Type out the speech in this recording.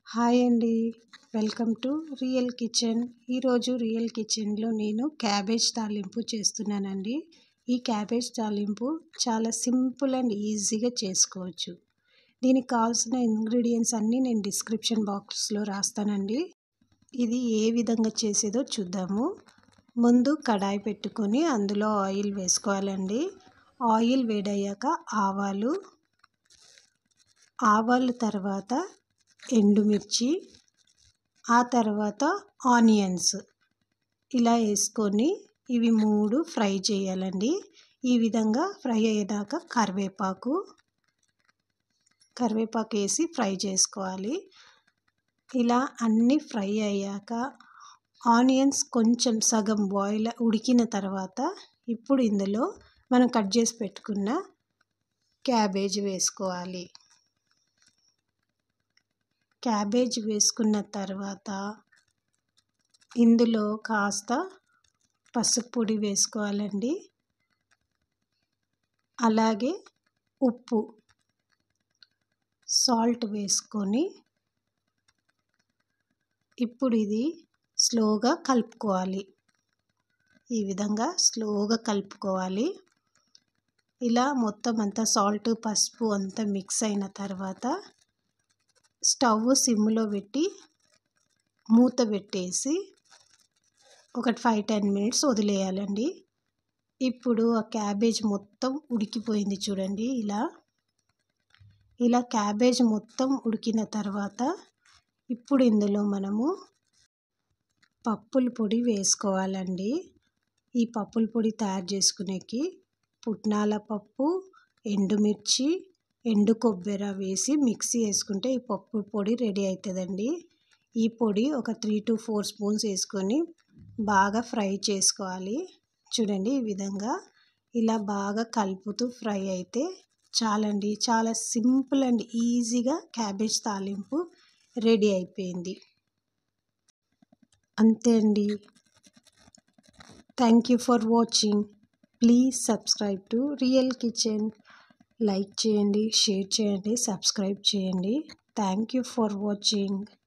hi అండి welcome to real kitchen ఈరోజు real కిచెన్లో నేను క్యాబేజ్ తాలింపు చేస్తున్నానండి ఈ క్యాబేజ్ తాలింపు చాలా సింపుల్ అండ్ ఈజీగా చేసుకోవచ్చు దీనికి కావాల్సిన ఇంగ్రీడియంట్స్ అన్నీ నేను డిస్క్రిప్షన్ బాక్స్లో రాస్తానండి ఇది ఏ విధంగా చేసేదో చూద్దాము ముందు కడాయి పెట్టుకొని అందులో ఆయిల్ వేసుకోవాలండి ఆయిల్ వేడయ్యాక ఆవాలు ఆవాలు తర్వాత ఎండుమిర్చి ఆ తర్వాత ఆనియన్స్ ఇలా వేసుకొని ఇవి మూడు ఫ్రై చేయాలండి ఈ విధంగా ఫ్రై అయ్యాక కరివేపాకు కరివేపాకు వేసి ఫ్రై చేసుకోవాలి ఇలా అన్నీ ఫ్రై అయ్యాక ఆనియన్స్ కొంచెం సగం బాయిల్ ఉడికిన తర్వాత ఇప్పుడు ఇందులో మనం కట్ చేసి పెట్టుకున్న క్యాబేజ్ వేసుకోవాలి క్యాబేజ్ వేసుకున్న తర్వాత ఇందులో కాస్త పసుపు పొడి వేసుకోవాలండి అలాగే ఉప్పు సాల్ట్ వేసుకొని ఇప్పుడు ఇది స్లోగా కలుపుకోవాలి ఈ విధంగా స్లోగా కలుపుకోవాలి ఇలా మొత్తం అంతా సాల్ట్ పసుపు అంతా మిక్స్ అయిన తర్వాత స్టవ్ సిమ్లో పెట్టి మూత పెట్టేసి ఒక ఫైవ్ టెన్ మినిట్స్ వదిలేయాలండి ఇప్పుడు ఆ క్యాబేజ్ మొత్తం ఉడికిపోయింది చూడండి ఇలా ఇలా క్యాబేజ్ మొత్తం ఉడికిన తర్వాత ఇప్పుడు ఇందులో మనము పప్పుల పొడి వేసుకోవాలండి ఈ పప్పుల పొడి తయారు చేసుకునేకి పుట్నాల పప్పు ఎండుమిర్చి ఎండు కొబ్బరి వేసి మిక్సీ వేసుకుంటే ఈ పప్పు పొడి రెడీ అవుతుందండి ఈ పొడి ఒక త్రీ టు ఫోర్ స్పూన్స్ వేసుకొని బాగా ఫ్రై చేసుకోవాలి చూడండి ఈ విధంగా ఇలా బాగా కలుపుతూ ఫ్రై అయితే చాలండి చాలా సింపుల్ అండ్ ఈజీగా క్యాబేజ్ తాలింపు రెడీ అయిపోయింది అంతే అండి thank you for watching please subscribe to real kitchen like చేయండి షేర్ చేయండి సబ్స్క్రైబ్ చేయండి థ్యాంక్ యూ ఫర్ వాచింగ్